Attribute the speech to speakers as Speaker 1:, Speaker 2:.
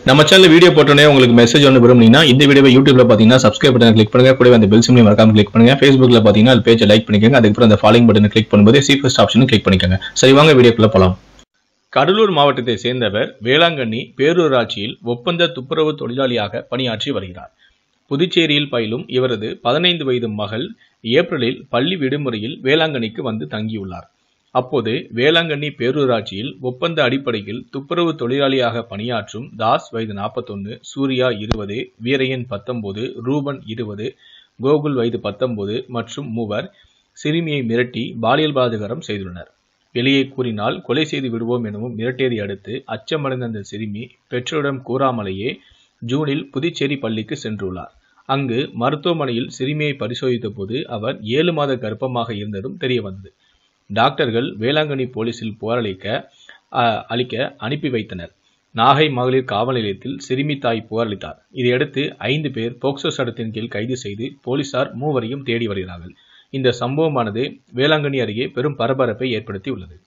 Speaker 1: நம்ம channel video போட்டோன்னே உங்களுக்கு மெசேஜ் ஒன்று விரும்புனீங்கன்னா இந்த வீடியோவை யூடியூப்ல பார்த்தீங்கன்னா சப்ஸ்கிரைப் பட்டன் கிளிக் பண்ணுங்க கூடவே அந்த பெல் சிம்லையும் மறக்காம கிளிக் பண்ணுங்க ஃபேஸ்புக்ல பார்த்தீங்கன்னா அது பேஜை லைக் பண்ணிக்கோங்க அதுக்கப்புறம் அந்த ஃபாலோயிங் பட்டனை கிளிக் பண்ணும்போது சி ஃபர்ஸ்ட் ஆப்ஷனும் கிளிக் பண்ணிக்கோங்க சரி வாங்க வீடியோக்குள்ள போலாம் கடலூர் மாவட்டத்தை சேர்ந்தவர் வேளாங்கண்ணி பேரூராட்சியில் ஒப்பந்த துப்புரவு தொழிலாளியாக பணியாற்றி வருகிறார் புதுச்சேரியில் பயிலும் இவரது பதினைந்து வயது மகள் ஏப்ரலில் பள்ளி விடுமுறையில் வேளாங்கண்ணிக்கு வந்து தங்கியுள்ளார் அப்போது வேளாங்கண்ணி பேரூராட்சியில் ஒப்பந்த அடிப்படையில் துப்புரவு தொழிலாளியாக பணியாற்றும் தாஸ் வயது நாற்பத்தொன்னு சூர்யா இருபது வீரையன் பத்தொன்பது ரூபன் இருபது கோகுல் வயது பத்தொன்பது மற்றும் மூவர் சிறுமியை மிரட்டி பாலியல் பலாத்காரம் செய்துள்ளனர் வெளியே கூறினால் கொலை செய்து விடுவோம் எனவும் மிரட்டியதை அடுத்து அச்சமடைந்த அந்த சிறுமி பெற்றோரிடம் கூறாமலேயே ஜூனில் புதுச்சேரி பள்ளிக்கு சென்றுள்ளார் அங்கு மருத்துவமனையில் சிறுமியை பரிசோதித்த போது அவர் ஏழு மாத கர்ப்பமாக இருந்ததும் தெரிய வந்தது டாக்டர்கள் வேளாங்கண்ணி போலீசில் புகாரளிக்க அஹ், அளிக்க அனுப்பி வைத்தனர் நாகை மகளிர் காவல் நிலையத்தில் சிறுமி தாய் புகாரளித்தார் இதையடுத்து ஐந்து பேர் போக்சோ சட்டத்தின் கீழ் கைது செய்து போலீசார் மூவரையும் தேடி வருகிறார்கள் இந்த சம்பவமானது வேளாங்கண்ணி அருகே பெரும் பரபரப்பை ஏற்படுத்தி உள்ளது